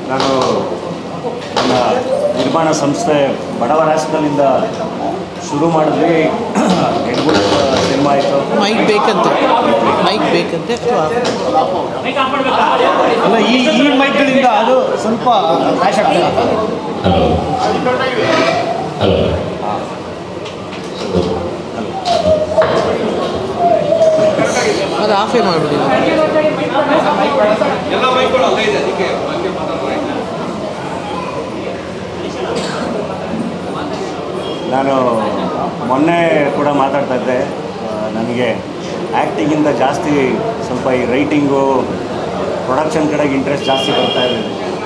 ನಾನು ನನ್ನ ನಿರ್ಮಾಣ ಸಂಸ್ಥೆ ಬಡವ ರಾಷ್ಟ್ರದಿಂದ ಶುರು ಮಾಡಿದ್ವಿ ಹೆಡ್ಗುಡ್ ಸಿನಿಮಾ ಆಯಿತು ಮೈಕ್ ಬೇಕಂತೆ ಮೈಕ್ ಬೇಕಂತೆ ಅಥವಾ ಅಲ್ಲ ಈ ಈ ಮೈಕ್ಗಳಿಂದ ಅದು ಸ್ವಲ್ಪ ಕ್ಲಾಶ್ ಆಗ್ತದೆ ಹಲೋ ಹಲೋ ಅದು ಆಫೇ ಮಾಡಿಬಿಡಿ ನಾನು ಮೊನ್ನೆ ಕೂಡ ಮಾತಾಡ್ತಾ ಇದ್ದೆ ಆ, ನನಗೆ ಆ್ಯಕ್ಟಿಂಗಿಂದ ಜಾಸ್ತಿ ಸ್ವಲ್ಪ ಈ ರೈಟಿಂಗು ಪ್ರೊಡಕ್ಷನ್ ಕಡೆಗೆ ಇಂಟ್ರೆಸ್ಟ್ ಜಾಸ್ತಿ ಬರ್ತಾ ಇದೆ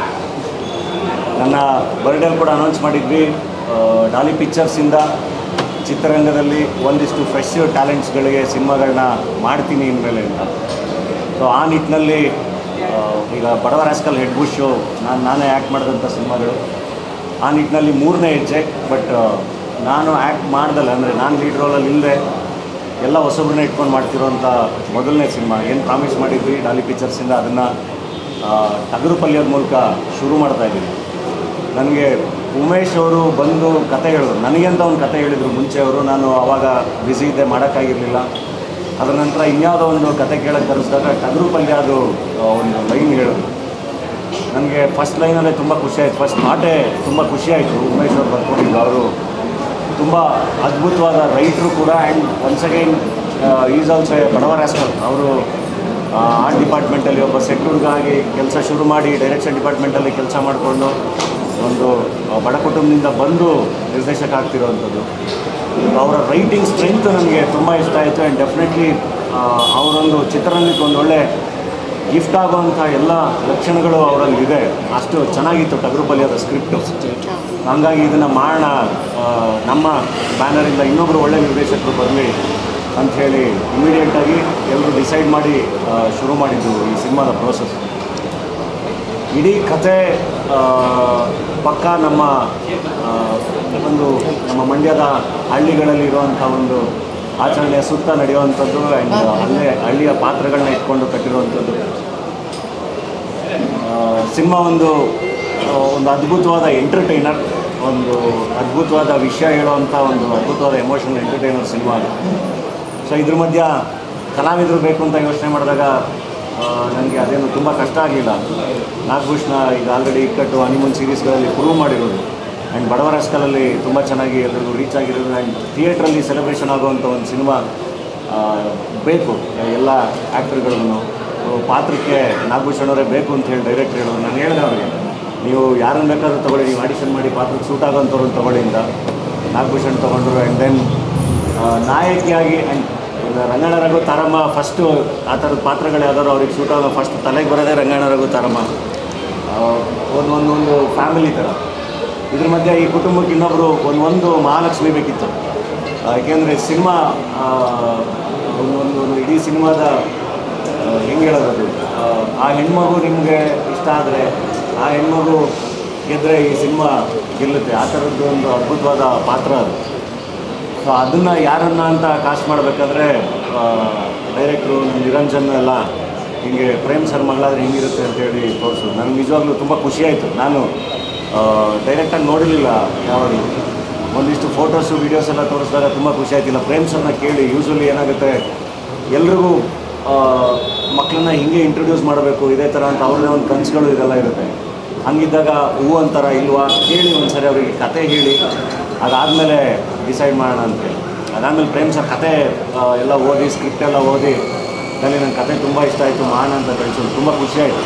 ನನ್ನ ಬರ್ಡೇಲಿ ಕೂಡ ಅನೌನ್ಸ್ ಮಾಡಿದ್ವಿ ಆ, ಡಾಲಿ ಪಿಕ್ಚರ್ಸಿಂದ ಚಿತ್ರರಂಗದಲ್ಲಿ ಒಂದಿಷ್ಟು ಫ್ರೆಶ್ ಟ್ಯಾಲೆಂಟ್ಸ್ಗಳಿಗೆ ಸಿನಿಮಾಗಳನ್ನ ಮಾಡ್ತೀನಿ ಇನ್ಮೇಲೆ ಅಂತ ಸೊ ಆ ನಿಟ್ಟಿನಲ್ಲಿ ಆ, ಈಗ ಬಡವ ರಾಸ್ಕಲ್ ಹೆಡ್ ಬುಷು ನಾನು ನಾನೇ ಆ್ಯಕ್ಟ್ ಮಾಡಿದಂಥ ಸಿನಿಮಾಗಳು ಆ ನಿಟ್ಟಿನಲ್ಲಿ ಮೂರನೇ ಹೆಜ್ಜೆ ಬಟ್ ನಾನು ಆ್ಯಕ್ಟ್ ಮಾಡ್ದಲ್ಲ ಅಂದರೆ ನಾನು ಲೀಡ್ ರೋಲಲ್ಲಿ ಇಲ್ಲದೆ ಎಲ್ಲ ಹೊಸಬ್ರನ್ನ ಇಟ್ಕೊಂಡು ಮಾಡ್ತಿರೋಂಥ ಮೊದಲನೇ ಸಿನಿಮಾ ಏನು ಪ್ರಾಮಿಸ್ ಮಾಡಿದ್ವಿ ಡಾಲಿ ಪಿಕ್ಚರ್ಸಿಂದ ಅದನ್ನು ಟಗರು ಪಲ್ಯದ ಮೂಲಕ ಶುರು ಮಾಡ್ತಾ ಇದ್ದೀವಿ ನನಗೆ ಉಮೇಶ್ ಅವರು ಬಂದು ಕತೆ ಹೇಳಿದ್ರು ನನಗೆ ಅಂತ ಒಂದು ಕತೆ ಹೇಳಿದರು ಮುಂಚೆ ಅವರು ನಾನು ಆವಾಗ ಬ್ಯುಸಿ ಇದ್ದೆ ಮಾಡೋಕ್ಕಾಗಿರಲಿಲ್ಲ ಅದರ ನಂತರ ಇನ್ಯಾವುದೋ ಒಂದು ಕತೆ ಕೇಳಕ್ಕೆ ಕರೆಸಿದಾಗ ಟಗರು ಪಲ್ಯ ಅದು ಆ, ಒಂದು ಲೈನ್ ಹೇಳಿದ್ರು ನನಗೆ ಫಸ್ಟ್ ಲೈನಲ್ಲೇ ತುಂಬ ಖುಷಿ ಆಯಿತು ಫಸ್ಟ್ ಮಾಟೇ ತುಂಬ ಖುಷಿ ಆಯಿತು ಉಮೇಶ್ ಅವ್ರು ಬರ್ಕೊಂಡಿದ್ದು ಅವರು ತುಂಬ ಅದ್ಭುತವಾದ ರೈಟ್ರು ಕೂಡ and once again is also Badava Rascal ಅವರು ಆರ್ಟ್ ಡಿಪಾರ್ಟ್ಮೆಂಟಲ್ಲಿ ಒಬ್ಬ ಸೆಟ್ ಹುಡುಗ ಆಗಿ ಕೆಲಸ ಶುರು ಮಾಡಿ ಡೈರೆಕ್ಷನ್ ಡಿಪಾರ್ಟ್ಮೆಂಟಲ್ಲಿ ಕೆಲಸ ಮಾಡಿಕೊಂಡು ಒಂದು ಆ, ಬಡ ಕುಟುಂಬದಿಂದ ಬಂದು ನಿರ್ದೇಶಕ ಆಗ್ತಿರೋವಂಥದ್ದು ಅವರ ರೈಟಿಂಗ್ ಸ್ಟ್ರೆಂತ್ ನನಗೆ ತುಂಬ ಇಷ್ಟ ಆಯಿತು ಆ್ಯಂಡ್ ಡೆಫಿನೆಟ್ಲಿ ಅವರೊಂದು ಚಿತ್ರರಂಗಕ್ಕೆ ಒಂದು ಒಳ್ಳೆ ಗಿಫ್ಟ್ ಆಗುವಂಥ ಎಲ್ಲ ಲಕ್ಷಣಗಳು ಅವರಲ್ಲಿ ಇದೆ ಅಷ್ಟು ಚೆನ್ನಾಗಿತ್ತು ಟಗರು ಪಲ್ಯದ ಸ್ಕ್ರಿಪ್ಟು ಹಂಗಾಗಿ ಇದನ್ನು ಮಾಡೋಣ ಆ, ನಮ್ಮ ಬ್ಯಾನರಿಂದ ಇನ್ನೊಬ್ಬರು ಒಳ್ಳೆ ನಿರ್ದೇಶಕರು ಬರಲಿ ಅಂಥೇಳಿ ಇಮಿಡಿಯೇಟಾಗಿ ಎಲ್ಲರೂ ಡಿಸೈಡ್ ಮಾಡಿ ಆ, ಶುರು ಮಾಡಿದ್ದು ಈ ಸಿನಿಮಾದ ಪ್ರೋಸೆಸ್ ಇಡೀ ಕತೆ ಆ, ಪಕ್ಕ ನಮ್ಮ ಆ, ಒಂದು ನಮ್ಮ ಮಂಡ್ಯದ ಹಳ್ಳಿಗಳಲ್ಲಿ ಇರುವಂಥ ಒಂದು ಆಚರಣೆಯ ಸುತ್ತ ನಡೆಯುವಂಥದ್ದು ಆ್ಯಂಡ್ ಅಲ್ಲೇ ಹಳ್ಳಿಯ ಪಾತ್ರಗಳನ್ನ ಇಟ್ಕೊಂಡು ಕಟ್ಟಿರುವಂಥದ್ದು ಸಿನಿಮಾ ಒಂದು ಆ, ಒಂದು ಅದ್ಭುತವಾದ ಎಂಟರ್ಟೈನರ್ ಒಂದು ಅದ್ಭುತವಾದ ವಿಷಯ ಹೇಳುವಂಥ ಒಂದು ಅದ್ಭುತವಾದ ಎಮೋಷನಲ್ ಎಂಟರ್ಟೈನರ್ ಸಿನಿಮಾ ಅದು ಸೊ ಇದ್ರ ಮಧ್ಯ ಕಲಾವಿದರು ಬೇಕು ಅಂತ ಯೋಚನೆ ಮಾಡಿದಾಗ ನನಗೆ ಅದೇನು ತುಂಬ ಕಷ್ಟ ಆಗಲಿಲ್ಲ ನಾಗಭೂಷಣ ಈಗ ಆಲ್ರೆಡಿ ಇಕ್ಕಟ್ಟು ಹನಿಮೂನ್ ಸೀರೀಸ್ಗಳಲ್ಲಿ ಪ್ರೂವ್ ಮಾಡಿರೋದು ಆ್ಯಂಡ್ ಬಡವರ ಸ್ಕಲಲ್ಲಿ ತುಂಬ ಚೆನ್ನಾಗಿ ಎಲ್ಲರಿಗೂ ರೀಚ್ ಆಗಿರೋದು ಆ್ಯಂಡ್ ಥಿಯೇಟ್ರಲ್ಲಿ ಸೆಲೆಬ್ರೇಷನ್ ಆಗುವಂಥ ಒಂದು ಸಿನಿಮಾ ಆ, ಬೇಕು ಎಲ್ಲ ಆ್ಯಕ್ಟರ್ಗಳಿಗೂ ಪಾತ್ರಕ್ಕೆ ನಾಗಭೂಷಣ್ ಅವರೇ ಬೇಕು ಅಂತ ಹೇಳಿ ಡೈರೆಕ್ಟರ್ ಹೇಳೋದು ನಾನು ಹೇಳಿದೆ ಅವ್ರಿಗೆ ನೀವು ಯಾರನ್ನು ಬೇಕಾದ್ರೂ ತೊಗೊಳ್ಳಿ ನೀವು ಆಡಿಷನ್ ಮಾಡಿ ಪಾತ್ರಕ್ಕೆ ಸೂಟ್ ಆಗೋಂಥವ್ರನ್ನ ತೊಗೊಳ್ಳಿ ಅಂತ ನಾಗಭೂಷಣ್ ತೊಗೊಂಡ್ರು ಆ್ಯಂಡ್ ದೆನ್ ನಾಯಕಿಯಾಗಿ ಆ್ಯಂಡ್ ರಂಗಣ್ಣ ರಘು ತಾರಮ್ಮ ಫಸ್ಟು ಆ ಥರದ ಪಾತ್ರಗಳು ಯಾವ್ದಾದ್ರು ಅವ್ರಿಗೆ ಸೂಟ್ ಆಗೋ ಫಸ್ಟ್ ತಲೆಗೆ ಬರೋದೇ ರಂಗಣ್ಣ ರಘು ತಾರಮ್ಮ ಆ, ಒಂದು ಒಂದೊಂದು ಫ್ಯಾಮಿಲಿ ಥರ ಇದ್ರ ಮಧ್ಯೆ ಈ ಕುಟುಂಬಕ್ಕೆ ಇನ್ನೊಬ್ಬರು ಒಂದು ಒಂದು ಮಹಾಲಕ್ಷ್ಮಿ ಬೇಕಿತ್ತು ಯಾಕೆಂದರೆ ಸಿನಿಮಾ ಒಂದು ಒಂದು ಒಂದು ಇಡೀ ಸಿನಿಮಾದ ಹೆಂಗೆ ಹೇಳೋದು ಆ, ಆ ಹೆಣ್ಮಗು ನಿಮಗೆ ಇಷ್ಟ ಆದರೆ ಆ ಹೆಣ್ಮಗು ಗೆದ್ದರೆ ಈ ಸಿನಿಮಾ ಗೆಲ್ಲುತ್ತೆ ಆ ಥರದ್ದು ಒಂದು ಅದ್ಭುತವಾದ ಪಾತ್ರ ಅದು ಸೊ ಅದನ್ನು ಯಾರನ್ನ ಅಂತ ಕಾಸ್ಟ್ ಮಾಡಬೇಕಾದ್ರೆ ಡೈರೆಕ್ಟ್ರು ನಮ್ಮ ನಿರಂಜನ್ ಎಲ್ಲ ಹಿಂಗೆ ಪ್ರೇಮ್ ಸರ್ ಮಗಳಾದ್ರೆ ಹೆಂಗಿರುತ್ತೆ ಅಂತೇಳಿ ತೋರಿಸೋದು ನನಗೆ ನಿಜವಾಗ್ಲೂ ತುಂಬ ಖುಷಿ ಆಯಿತು ನಾನು ಡೈರೆಕ್ಟಾಗಿ ನೋಡಿರಲಿಲ್ಲ ಯಾವಾಗಲೂ ಒಂದಿಷ್ಟು ಫೋಟೋಸು ವೀಡಿಯೋಸ್ ಎಲ್ಲ ತೋರಿಸಿದಾಗ ತುಂಬ ಖುಷಿ ಆಯ್ತಿಲ್ಲ ಪ್ರೇಮ್ ಸರ್ನ ಕೇಳಿ ಯೂಶ್ವಲಿ ಏನಾಗುತ್ತೆ ಎಲ್ರಿಗೂ ಮಕ್ಕಳನ್ನ ಹಿಂಗೆ ಇಂಟ್ರೊಡ್ಯೂಸ್ ಮಾಡಬೇಕು ಇದೇ ಥರ ಅಂತ ಅವ್ರದ್ದೇ ಒಂದು ಕನಸುಗಳು ಇದೆಲ್ಲ ಇರುತ್ತೆ ಹಂಗಿದ್ದಾಗ ಹೂ ಅಂತಾರ ಇಲ್ವಾ ಕೇಳಿ ಒಂದ್ಸರಿ ಅವರಿಗೆ ಕತೆ ಹೇಳಿ ಅದಾದಮೇಲೆ ಡಿಸೈಡ್ ಮಾಡೋಣ ಅಂತೇಳಿ ಅದಾದಮೇಲೆ ಪ್ರೇಮ್ ಸರ್ ಕತೆ ಆ, ಎಲ್ಲ ಓದಿ ಸ್ಕ್ರಿಪ್ಟ್ ಎಲ್ಲ ಓದಿ ಅಲ್ಲಿ ನನ್ನ ಕತೆ ತುಂಬ ಇಷ್ಟ ಆಯಿತು ಮಾಡೋಣ ಅಂತ ಕಳಿಸೋದು ತುಂಬ ಖುಷಿ ಆಯಿತು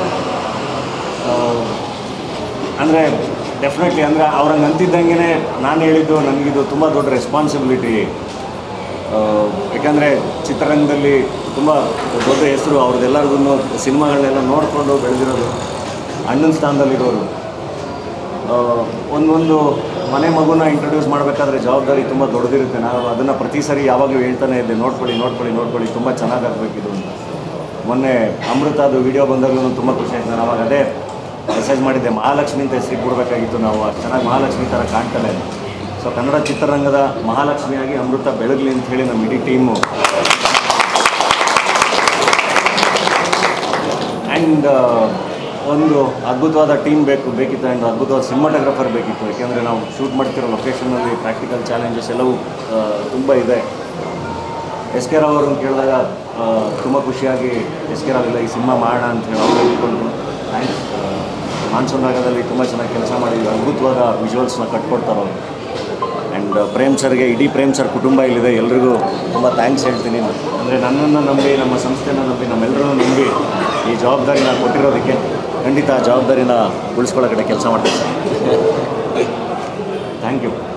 ಅಂದರೆ ಡೆಫಿನೆಟ್ಲಿ ಅಂದರೆ ಅವ್ರಂಗೆ ಅಂತಿದ್ದಂಗೆ ನಾನು ಹೇಳಿದ್ದು ನನಗಿದು ತುಂಬ ದೊಡ್ಡ ರೆಸ್ಪಾನ್ಸಿಬಿಲಿಟಿ ಯಾಕಂದರೆ ಚಿತ್ರರಂಗದಲ್ಲಿ ತುಂಬ ದೊಡ್ಡ ಹೆಸರು ಅವ್ರದ್ದೆಲ್ಲರಿಗೂ ಸಿನಿಮಾಗಳನ್ನೆಲ್ಲ ನೋಡಿಕೊಂಡು ಬೆಳೆದಿರೋದು ಅಣ್ಣನ ಸ್ಥಾನದಲ್ಲಿರೋರು ಆ, ಒಂದೊಂದು ಮನೆ ಮಗುನ ಇಂಟ್ರೊಡ್ಯೂಸ್ ಮಾಡಬೇಕಾದ್ರೆ ಜವಾಬ್ದಾರಿ ತುಂಬ ದೊಡ್ಡದಿರುತ್ತೆ ನಾವು ಅದನ್ನು ಪ್ರತಿ ಸರಿ ಯಾವಾಗಲೂ ಹೇಳ್ತಾನೆ ಇದ್ದೆ ನೋಡ್ಕೊಳ್ಳಿ ನೋಡ್ಕೊಳ್ಳಿ ನೋಡ್ಕೊಳ್ಳಿ ತುಂಬ ಚೆನ್ನಾಗಾಗಬೇಕಿದು ಅಂತ ಮೊನ್ನೆ ಅಮೃತದು ವಿಡಿಯೋ ಬಂದಾಗಲೂ ತುಂಬ ಖುಷಿ ಆಯ್ತು ನಾನು ಅವಾಗ ಅದೇ ಮೆಸೇಜ್ ಮಾಡಿದ್ದೆ ಮಹಾಲಕ್ಷ್ಮಿ ಅಂತ ಹೆಸರಿಗೆ ಕೊಡಬೇಕಾಗಿತ್ತು ನಾವು ಅಷ್ಟು ಚೆನ್ನಾಗಿ ಮಹಾಲಕ್ಷ್ಮಿ ಥರ ಕಾಣ್ತಾನೆ ಸೊ ಕನ್ನಡ ಚಿತ್ರರಂಗದ ಮಹಾಲಕ್ಷ್ಮಿಯಾಗಿ ಅಮೃತ ಬೆಳಗಲಿ ಅಂತ ಹೇಳಿ ನಮ್ಮ ಇಡೀ ಟೀಮು ಆ್ಯಂಡ್ ಒಂದು ಅದ್ಭುತವಾದ ಟೀಮ್ ಬೇಕು ಬೇಕಿತ್ತು ಆ್ಯಂಡ್ ಅದ್ಭುತವಾದ ಸಿನಿಮಾಟೋಗ್ರಫರ್ ಬೇಕಿತ್ತು ಯಾಕೆಂದರೆ ನಾವು ಶೂಟ್ ಮಾಡ್ತಿರೋ ಲೊಕೇಶನಲ್ಲಿ ಪ್ರಾಕ್ಟಿಕಲ್ ಚಾಲೆಂಜಸ್ ಎಲ್ಲವೂ ತುಂಬ ಇದೆ ಎಸ್ ಕೆ ರಾವ್ ಅವ್ರನ್ನ ಕೇಳಿದಾಗ ತುಂಬ ಖುಷಿಯಾಗಿ ಎಸ್ ಕೆ ರಾವ್ ಇಲ್ಲ ಈ ಸಿನಿಮಾ ಮಾಡೋಣ ಅಂತ ಹೇಳಿ ಅವ್ರು ಹೇಳ್ಕೊಂಡು ಥ್ಯಾಂಕ್ಸ್ ಮಾನ್ಸೂನ್ ರಾಗದಲ್ಲಿ ತುಂಬ ಚೆನ್ನಾಗಿ ಕೆಲಸ ಮಾಡಿದ್ವಿ ಅದ್ಭುತವಾದ ವಿಜುವಲ್ಸ್ನ ಕಟ್ಕೊಡ್ತಾರೆ ಅವರು ಆ್ಯಂಡ್ ಪ್ರೇಮ್ ಸರ್ಗೆ ಇಡೀ ಪ್ರೇಮ್ ಸರ್ ಕುಟುಂಬ ಇಲ್ಲಿದೆ ಎಲ್ರಿಗೂ ತುಂಬ ಥ್ಯಾಂಕ್ಸ್ ಹೇಳ್ತೀನಿ ಅಂದರೆ ನನ್ನನ್ನು ನಂಬಿ ನಮ್ಮ ಸಂಸ್ಥೆನ ನಂಬಿ ನಮ್ಮೆಲ್ಲರನ್ನು ನಂಬಿ ಈ ಜವಾಬ್ದಾರಿನ ಕೊಟ್ಟಿರೋದಕ್ಕೆ ಖಂಡಿತ ಆ ಜವಾಬ್ದಾರಿನ ಉಳಿಸ್ಕೊಳ್ಳೋ ಕಡೆ ಕೆಲಸ ಮಾಡ್ತೀನಿ ಸರ್ ಥ್ಯಾಂಕ್ ಯು